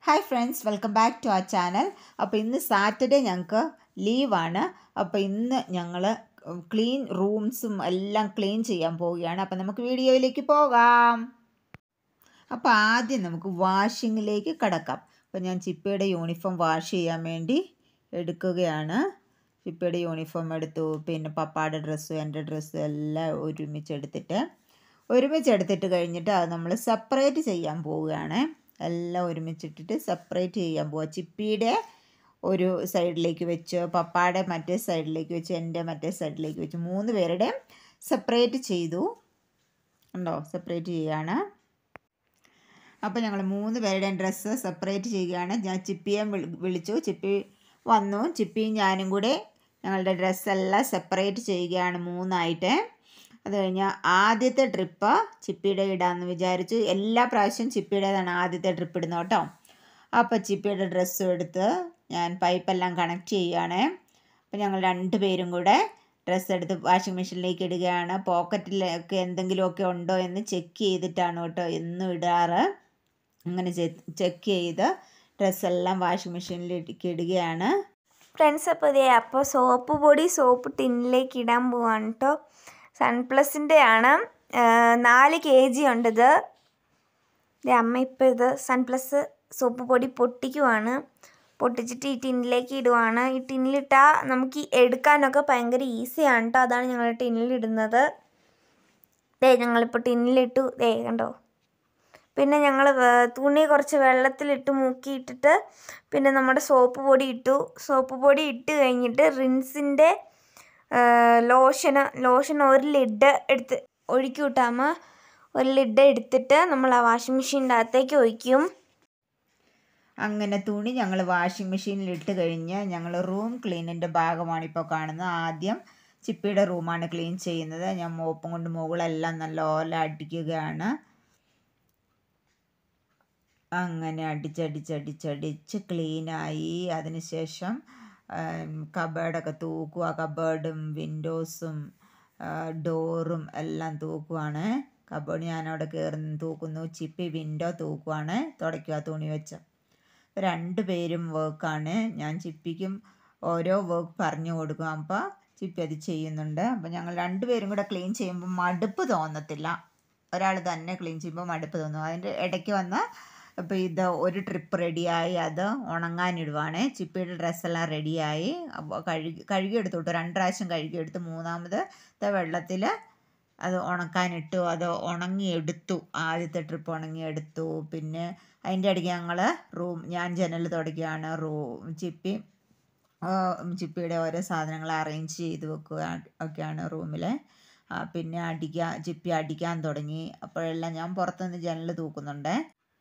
hi friends welcome back to ആ channel അപ്പോൾ ഇന്ന് സാറ്റർഡേ ഞങ്ങൾക്ക് ലീവാണ് അപ്പോൾ ഇന്ന് ഞങ്ങൾ ക്ലീൻ റൂംസും എല്ലാം ക്ലീൻ ചെയ്യാൻ പോവുകയാണ് അപ്പോൾ നമുക്ക് വീഡിയോയിലേക്ക് പോകാം അപ്പോൾ ആദ്യം നമുക്ക് വാഷിങ്ങിലേക്ക് കടക്കാം അപ്പോൾ ഞാൻ ചിപ്പയുടെ യൂണിഫോം വാഷ് ചെയ്യാൻ വേണ്ടി എടുക്കുകയാണ് ചിപ്പയുടെ യൂണിഫോം എടുത്തു പിന്നെ പപ്പായുടെ ഡ്രസ്സും എൻ്റെ ഡ്രസ്സും എല്ലാം ഒരുമിച്ച് എടുത്തിട്ട് ഒരുമിച്ച് എടുത്തിട്ട് കഴിഞ്ഞിട്ട് അത് നമ്മൾ സെപ്പറേറ്റ് ചെയ്യാൻ പോവുകയാണ് എല്ലാം ഒരുമിച്ചിട്ടിട്ട് സെപ്പറേറ്റ് ചെയ്യാൻ പോവുക ചിപ്പിയുടെ ഒരു സൈഡിലേക്ക് വെച്ച് പപ്പായുടെ മറ്റേ സൈഡിലേക്ക് വെച്ച് എൻ്റെ മറ്റേ സൈഡിലേക്ക് വെച്ച് മൂന്ന് പേരുടെയും സെപ്പറേറ്റ് ചെയ്തു ഉണ്ടോ സെപ്പറേറ്റ് ചെയ്യുകയാണ് അപ്പോൾ ഞങ്ങൾ മൂന്ന് പേരുടെയും ഡ്രസ്സ് സെപ്പറേറ്റ് ചെയ്യുകയാണ് ഞാൻ ചിപ്പിയെ വിളിച്ചു ചിപ്പി വന്നു ചിപ്പിയും ഞാനും കൂടെ ഞങ്ങളുടെ ഡ്രസ്സെല്ലാം സെപ്പറേറ്റ് ചെയ്യുകയാണ് മൂന്നായിട്ട് അത് കഴിഞ്ഞ് ആദ്യത്തെ ട്രിപ്പ് ചിപ്പിയുടെ ഇടാമെന്ന് വിചാരിച്ചു എല്ലാ പ്രാവശ്യവും ചിപ്പിയുടേതാണ് ആദ്യത്തെ ട്രിപ്പ് ഇടുന്നത് കേട്ടോ അപ്പോൾ ചിപ്പിയുടെ ഡ്രസ്സും എടുത്ത് ഞാൻ പൈപ്പെല്ലാം കണക്ട് ചെയ്യുകയാണ് അപ്പോൾ ഞങ്ങൾ രണ്ട് പേരും കൂടെ ഡ്രസ്സ് എടുത്ത് വാഷിംഗ് മെഷീനിലേക്ക് ഇടുകയാണ് പോക്കറ്റിലൊക്കെ എന്തെങ്കിലുമൊക്കെ ഉണ്ടോ എന്ന് ചെക്ക് ചെയ്തിട്ടാണ് കേട്ടോ എന്നും ഇടാറ് അങ്ങനെ ചെക്ക് ചെയ്ത് ഡ്രസ്സെല്ലാം വാഷിംഗ് മെഷീനിലേക്ക് ഇടുകയാണ് ഫ്രണ്ട്സ് അപ്പോൾ ഇതേ അപ്പോൾ സോപ്പ് പൊടി സോപ്പ് ടിന്നിലേക്ക് ഇടാൻ പോവാണ് കേട്ടോ സൺപ്ലസിൻ്റെ ആണ് നാല് കെ ജി ഉണ്ടിത് ഇത് അമ്മ ഇപ്പോൾ ഇത് സൺപ്ലസ് സോപ്പ് പൊടി പൊട്ടിക്കുവാണ് പൊട്ടിച്ചിട്ട് ഈ ടിന്നിലേക്ക് ഇടുവാണ് ഈ ടിന്നിലിട്ടാൽ നമുക്ക് ഈ എടുക്കാനൊക്കെ ഭയങ്കര ഈസിയാണ് കേട്ടോ അതാണ് ഞങ്ങൾ ടിന്നിലിടുന്നത് ദേ ഞങ്ങളിപ്പോൾ ടിന്നിലിട്ടു ദേ കണ്ടോ പിന്നെ ഞങ്ങൾ തുണി കുറച്ച് വെള്ളത്തിലിട്ട് മുക്കിയിട്ടിട്ട് പിന്നെ നമ്മുടെ സോപ്പ് പൊടി ഇട്ടു സോപ്പ് പൊടി ഇട്ട് കഴിഞ്ഞിട്ട് റിൻസിൻ്റെ ലോഷന് ലോഷൻ ഒരു ലിഡ് എടുത്ത് ഒഴുക്കി വിട്ടാമ ഒരു ലിഡ് എടുത്തിട്ട് നമ്മൾ ആ വാഷിംഗ് മെഷീൻ്റെ അകത്തേക്ക് ഒഴിക്കും അങ്ങനെ തുണി ഞങ്ങൾ വാഷിംഗ് മെഷീനിൽ ഇട്ട് കഴിഞ്ഞ് ഞങ്ങൾ റൂം ക്ലീനിൻ്റെ ഭാഗമാണ് ഇപ്പോൾ കാണുന്നത് ആദ്യം ചിപ്പിയുടെ റൂമാണ് ക്ലീൻ ചെയ്യുന്നത് ഞാൻ മോപ്പും കൊണ്ട് മുകളെല്ലാം നല്ലപോലെ അടിക്കുകയാണ് അങ്ങനെ അടിച്ചടിച്ചടിച്ചടിച്ച് ക്ലീനായി അതിനുശേഷം കബേർഡൊക്കെ തൂക്കുക കബേർഡും വിൻഡോസും ഡോറും എല്ലാം തൂക്കുവാണ് കബേർഡ് ഞാനവിടെ കയറി തൂക്കുന്നു ചിപ്പി വിൻഡോ തൂക്കുവാണ് തുടയ്ക്കുക തുണി വെച്ച് രണ്ട് പേരും വർക്കാണ് ഞാൻ ചിപ്പിക്കും ഓരോ വർക്ക് പറഞ്ഞു കൊടുക്കും അപ്പോൾ ചിപ്പി അത് ചെയ്യുന്നുണ്ട് അപ്പോൾ ഞങ്ങൾ രണ്ടുപേരും കൂടെ ക്ലീൻ ചെയ്യുമ്പോൾ മടുപ്പ് തോന്നത്തില്ല ഒരാൾ തന്നെ ക്ലീൻ ചെയ്യുമ്പോൾ മടുപ്പ് തോന്നും അതിൻ്റെ ഇടയ്ക്ക് വന്ന് അപ്പോൾ ഇത് ഒരു ട്രിപ്പ് റെഡിയായി അത് ഉണങ്ങാനിടുവാണ് ചിപ്പിയുടെ ഡ്രസ്സെല്ലാം റെഡിയായി അപ്പോൾ കഴുകി കഴുകിയെടുത്തു രണ്ട് പ്രാവശ്യം കഴുകിയെടുത്ത് മൂന്നാമത് വെള്ളത്തിൽ അത് ഉണക്കാനിട്ടു അത് ഉണങ്ങിയെടുത്തു ആദ്യത്തെ ട്രിപ്പ് ഉണങ്ങിയെടുത്തു പിന്നെ അതിൻ്റെ ഇടയ്ക്ക് ഞങ്ങൾ റൂം ഞാൻ ജനൽ തുടയ്ക്കുകയാണ് റൂം ചിപ്പി ചിപ്പിയുടെ ഓരോ സാധനങ്ങൾ അറേഞ്ച് ചെയ്ത് വെക്കുക ഒക്കെയാണ് റൂമിൽ പിന്നെ അടിക്കാൻ ചിപ്പി അടിക്കാൻ തുടങ്ങി അപ്പോഴെല്ലാം ഞാൻ പുറത്തുനിന്ന് ജനൽ തൂക്കുന്നുണ്ട്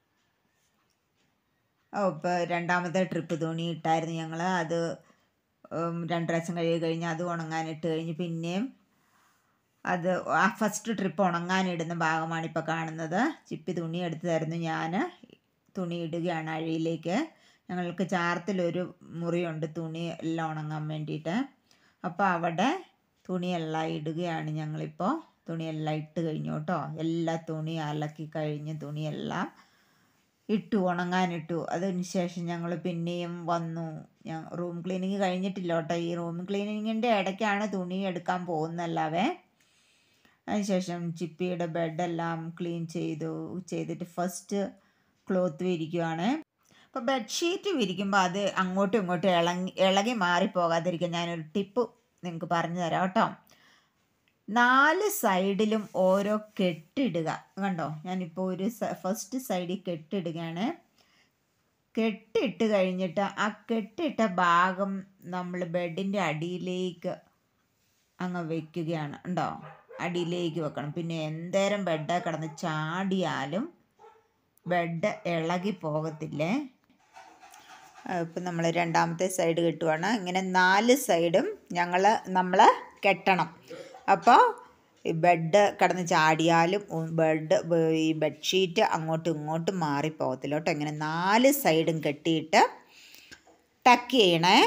ഇപ്പോൾ രണ്ടാമത്തെ ട്രിപ്പ് തുണി ഇട്ടായിരുന്നു ഞങ്ങൾ അത് രണ്ട് പ്രാവശ്യം കഴുകി കഴിഞ്ഞ് അത് ഉണങ്ങാനിട്ട് കഴിഞ്ഞ് പിന്നെയും അത് ആ ഫസ്റ്റ് ട്രിപ്പ് ഉണങ്ങാനിടുന്ന ഭാഗമാണ് ഇപ്പോൾ കാണുന്നത് ചിപ്പി തുണി എടുത്ത് തരുന്നു ഞാൻ തുണി ഇടുകയാണ് അഴിയിലേക്ക് ഞങ്ങൾക്ക് ചാർത്തിലൊരു മുറിയുണ്ട് തുണി എല്ലാം ഉണങ്ങാൻ വേണ്ടിയിട്ട് അപ്പോൾ അവിടെ തുണിയെല്ലാം ഇടുകയാണ് ഞങ്ങളിപ്പോൾ തുണിയെല്ലാം ഇട്ട് കഴിഞ്ഞു കേട്ടോ എല്ലാ തുണി അലക്കി കഴിഞ്ഞ് തുണിയെല്ലാം ഇട്ടു ഉണങ്ങാനിട്ടു അതിന് ശേഷം ഞങ്ങൾ പിന്നെയും വന്നു ഞാൻ റൂം ക്ലീനിങ് കഴിഞ്ഞിട്ടില്ല കേട്ടോ ഈ റൂം ക്ലീനിങ്ങിൻ്റെ ഇടയ്ക്കാണ് തുണി എടുക്കാൻ പോകുന്നല്ലാവേ അതിനുശേഷം ചിപ്പിയുടെ ബെഡെല്ലാം ക്ലീൻ ചെയ്തു ചെയ്തിട്ട് ഫസ്റ്റ് ക്ലോത്ത് വിരിക്കുവാണ് അപ്പോൾ ബെഡ്ഷീറ്റ് വിരിക്കുമ്പോൾ അത് അങ്ങോട്ടും ഇങ്ങോട്ടും ഇളങ്ങി ഇളകി മാറിപ്പോകാതിരിക്കാൻ ഞാനൊരു ടിപ്പ് നിങ്ങൾക്ക് പറഞ്ഞു തരാം കേട്ടോ നാല് സൈഡിലും ഓരോ കെട്ടിടുക കണ്ടോ ഞാനിപ്പോൾ ഒരു ഫസ്റ്റ് സൈഡിൽ കെട്ടിടുകയാണ് കെട്ടിട്ട് കഴിഞ്ഞിട്ട് ആ കെട്ടിട്ട ഭാഗം നമ്മൾ ബെഡിൻ്റെ അടിയിലേക്ക് അങ്ങ് വയ്ക്കുകയാണ് ഉണ്ടോ അടിയിലേക്ക് വെക്കണം പിന്നെ എന്തേരം ബെഡ് കിടന്ന് ചാടിയാലും ബെഡ് ഇളകി പോകത്തില്ലേ ഇപ്പം നമ്മൾ രണ്ടാമത്തെ സൈഡ് കെട്ടുവാണ് ഇങ്ങനെ നാല് സൈഡും ഞങ്ങൾ നമ്മൾ കെട്ടണം അപ്പോൾ ഈ ബെഡ് കിടന്ന് ചാടിയാലും ബെഡ് ഈ ബെഡ്ഷീറ്റ് അങ്ങോട്ടും ഇങ്ങോട്ടും മാറിപ്പോകത്തില്ല കേട്ടോ ഇങ്ങനെ നാല് സൈഡും കെട്ടിയിട്ട് ടക്ക് ചെയ്യണേ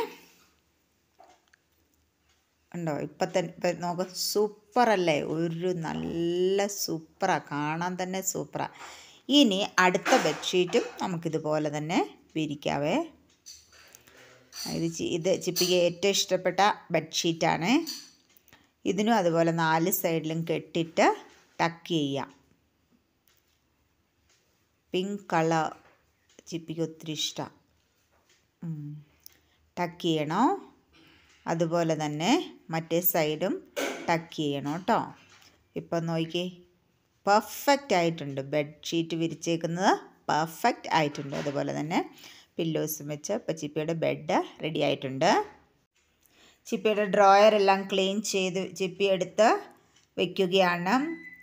ഉണ്ടോ ഇപ്പം തന്നെ ഇപ്പം നോക്ക് സൂപ്പറല്ലേ ഒരു നല്ല സൂപ്പറാണ് കാണാൻ തന്നെ സൂപ്പറാണ് ഇനി അടുത്ത ബെഡ്ഷീറ്റും നമുക്കിതുപോലെ തന്നെ വിരിക്കാവേ ഇത് ചി- ഇത് ചിപ്പിക്ക് ഏറ്റവും ഇഷ്ടപ്പെട്ട ബെഡ്ഷീറ്റാണ് ഇതിനും അതുപോലെ നാല് സൈഡിലും കെട്ടിട്ട് ടക്ക് ചെയ്യാം പിങ്ക് കളർ ചിപ്പിക്ക് ഒത്തിരി ഇഷ്ടം ടക്ക് ചെയ്യണോ അതുപോലെ തന്നെ മറ്റേ സൈഡും ടക്ക് ചെയ്യണം കേട്ടോ ഇപ്പം നോക്കിക്കേ പെർഫെക്റ്റ് ആയിട്ടുണ്ട് ബെഡ്ഷീറ്റ് വിരിച്ചേക്കുന്നത് പെർഫെക്റ്റ് ആയിട്ടുണ്ട് അതുപോലെ തന്നെ പില്ലോസും വെച്ച് ഇപ്പം ചിപ്പിയുടെ ബെഡ് റെഡി ആയിട്ടുണ്ട് ചിപ്പിയുടെ ഡ്രോയർ എല്ലാം ക്ലീൻ ചെയ്ത് ചിപ്പി എടുത്ത് വെക്കുകയാണ്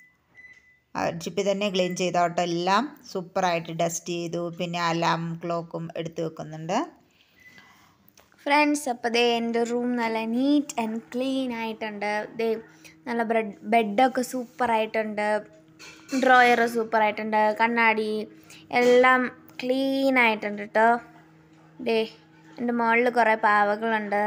ആ, ചിപ്പി തന്നെ ക്ലീൻ ചെയ്തോട്ടെ എല്ലാം സൂപ്പറായിട്ട് ഡസ്റ്റ് ചെയ്തു പിന്നെ അലാം ക്ലോക്കും എടുത്ത് വെക്കുന്നുണ്ട് ഫ്രണ്ട്സ് അപ്പോൾ ദേ എൻ്റെ റൂം നല്ല നീറ്റ് ആൻഡ് ക്ലീൻ ആയിട്ടുണ്ട് ദേ നല്ല ബ്രെഡ് ബെഡൊക്കെ സൂപ്പറായിട്ടുണ്ട് ഡ്രോയർ സൂപ്പറായിട്ടുണ്ട് കണ്ണാടി എല്ലാം ക്ലീൻ ആയിട്ടുണ്ട് കേട്ടോ ദേ എൻ്റെ മുകളിൽ കുറേ പാവകളുണ്ട്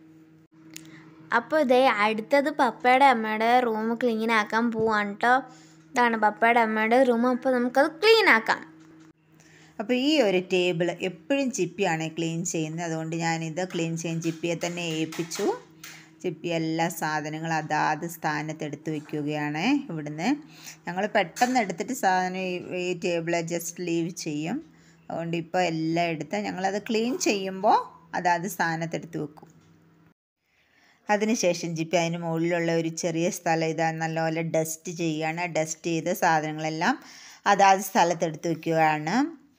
അപ്പോൾ ഇതേ അടുത്തത് പപ്പയുടെ അമ്മയുടെ റൂം ക്ലീൻ ആക്കാൻ പോവാണ് കേട്ടോ ഇതാണ് പപ്പയുടെ അമ്മയുടെ റൂം അപ്പോൾ നമുക്കത് ക്ലീൻ ആക്കാം അപ്പോൾ ഈ ഒരു ടേബിൾ എപ്പോഴും ചിപ്പിയാണ് ക്ലീൻ ചെയ്യുന്നത് അതുകൊണ്ട് ഞാനിത് ക്ലീൻ ചെയ്യാൻ ചിപ്പിയെ തന്നെ ഏൽപ്പിച്ചു ചിപ്പി എല്ലാ സാധനങ്ങളും അതാത് സ്ഥാനത്ത് എടുത്ത് വയ്ക്കുകയാണ് ഇവിടുന്ന് ഞങ്ങൾ പെട്ടെന്ന് എടുത്തിട്ട് സാധനം ഈ- ഈ ടേബിൾ ജസ്റ്റ് ലീവ് ചെയ്യും അതുകൊണ്ട് ഇപ്പോൾ എല്ലാം എടുത്ത് ഞങ്ങളത് ക്ലീൻ ചെയ്യുമ്പോൾ അതാത് സ്ഥാനത്ത് എടുത്ത് വെക്കും അതിനുശേഷം ജിപ്പി അതിന് മുകളിലുള്ള ഒരു ചെറിയ സ്ഥലം ഇതാ നല്ലപോലെ ഡസ്റ്റ് ചെയ്യുകയാണ് ഡസ്റ്റ് ചെയ്ത് സാധനങ്ങളെല്ലാം അതാത് സ്ഥലത്ത് എടുത്ത് വയ്ക്കുകയാണ്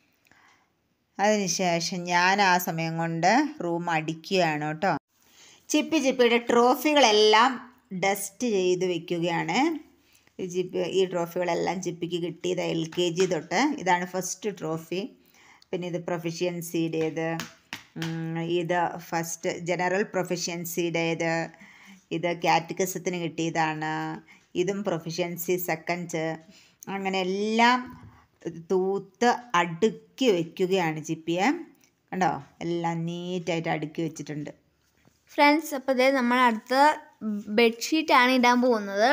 അതിനുശേഷം ഞാൻ ആ സമയം കൊണ്ട് റൂം അടിക്കുകയാണ് കേട്ടോ ചിപ്പി ചിപ്പിയുടെ ട്രോഫികളെല്ലാം ഡസ്റ്റ് ചെയ്ത് വെക്കുകയാണ് ഈ ചിപ്പി ഈ ട്രോഫികളെല്ലാം ചിപ്പിക്ക് കിട്ടിയത് എൽ കെ ജി തൊട്ട് ഇതാണ് ഫസ്റ്റ് ട്രോഫി പിന്നെ ഇത് പ്രൊഫഷ്യൻസിയുടേത് ഉം, ഇത് ഫസ്റ്റ് ജനറൽ പ്രൊഫഷ്യൻസിയുടേത് ഇത് കാറ്റഗസത്തിന് കിട്ടിയതാണ് ഇതും പ്രൊഫഷ്യൻസി സെക്കൻഡ് അങ്ങനെ എല്ലാം തൂത്ത് അടുക്കി വെക്കുകയാണ് ചിപ്പിയെ കണ്ടോ എല്ലാം നീറ്റായിട്ട് അടുക്കി വെച്ചിട്ടുണ്ട് ഫ്രണ്ട്സ് അപ്പോൾ ഇതേ നമ്മൾ അടുത്ത ബെഡ്ഷീറ്റാണ് ഇടാൻ പോകുന്നത്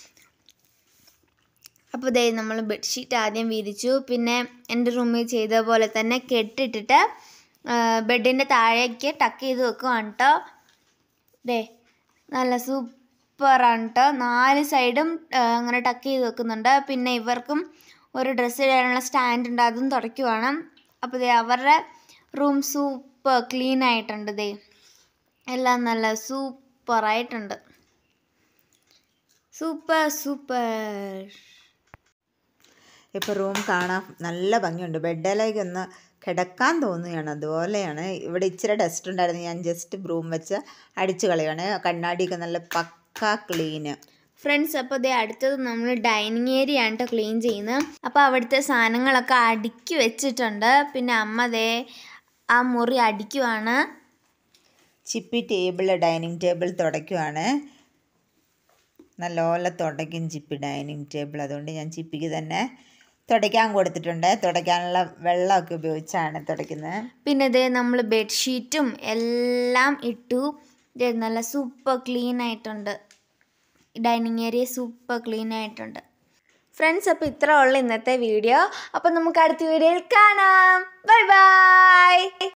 അപ്പോൾ ഇതേ നമ്മൾ ബെഡ്ഷീറ്റ് ആദ്യം വിരിച്ചു പിന്നെ എൻ്റെ റൂമിൽ ചെയ്ത പോലെ തന്നെ കെട്ടിട്ടിട്ട് ബെഡിൻ്റെ താഴേക്ക് ടക്ക് ചെയ്ത് വെക്കുവാണ് കേട്ടോ ദേ നല്ല സൂപ്പറാണ് കേട്ടോ നാല് സൈഡും അങ്ങനെ ടക്ക് ചെയ്ത് വെക്കുന്നുണ്ട് പിന്നെ ഇവർക്കും ഒരു ഡ്രസ്സ് ഇടാനുള്ള സ്റ്റാൻഡ് ഉണ്ട് അതും തുടയ്ക്കുവാണ് അപ്പോൾ ദേ അവരുടെ റൂം സൂപ്പർ ക്ലീൻ ആയിട്ടുണ്ട് ദേ എല്ലാം നല്ല സൂപ്പറായിട്ടുണ്ട് സൂപ്പർ സൂപ്പർ ഇപ്പോൾ റൂം കാണാൻ നല്ല ഭംഗിയുണ്ട് ബെഡിലേക്ക് ഒന്ന് കിടക്കാൻ തോന്നുകയാണ് അതുപോലെയാണ് ഇവിടെ ഇച്ചിരി ഡസ്റ്റ് ഉണ്ടായിരുന്നു ഞാൻ ജസ്റ്റ് ബ്രൂം വെച്ച് അടിച്ചു കളയാണ് കണ്ണാടിയൊക്കെ നല്ല പക്ക ക്ലീന് ഫ്രണ്ട്സ് അപ്പോൾ ദേ അടുത്തത് നമ്മൾ ഡൈനിങ് ഏരിയ ആണ് കേട്ടോ ക്ലീൻ ചെയ്യുന്നത് അപ്പോൾ അവിടുത്തെ സാധനങ്ങളൊക്കെ അടുക്കി വെച്ചിട്ടുണ്ട് പിന്നെ അമ്മ ദേ ആ മുറി അടിക്കുവാണ് ചിപ്പി ടേബിൾ ഡൈനിങ് ടേബിൾ തുടയ്ക്കുവാണ് നല്ലപോലെ തുടയ്ക്കും ചിപ്പി ഡൈനിങ് ടേബിൾ അതുകൊണ്ട് ഞാൻ ചിപ്പിക്ക് തന്നെ തുടയ്ക്കാൻ കൊടുത്തിട്ടുണ്ട് തുടയ്ക്കാനുള്ള വെള്ളമൊക്കെ ഉപയോഗിച്ചാണ് തുടയ്ക്കുന്നത് പിന്നെ ദേ നമ്മൾ ബെഡ്ഷീറ്റും എല്ലാം ഇട്ടു ദേ നല്ല സൂപ്പർ ക്ലീൻ ആയിട്ടുണ്ട് ഡൈനിങ് ഏരിയ സൂപ്പർ ക്ലീൻ ആയിട്ടുണ്ട് ഫ്രണ്ട്സ് അപ്പോൾ ഇത്ര ഉള്ള ഇന്നത്തെ വീഡിയോ അപ്പോൾ നമുക്ക് അടുത്ത വീഡിയോയിൽ കാണാം ബൈ ബൈ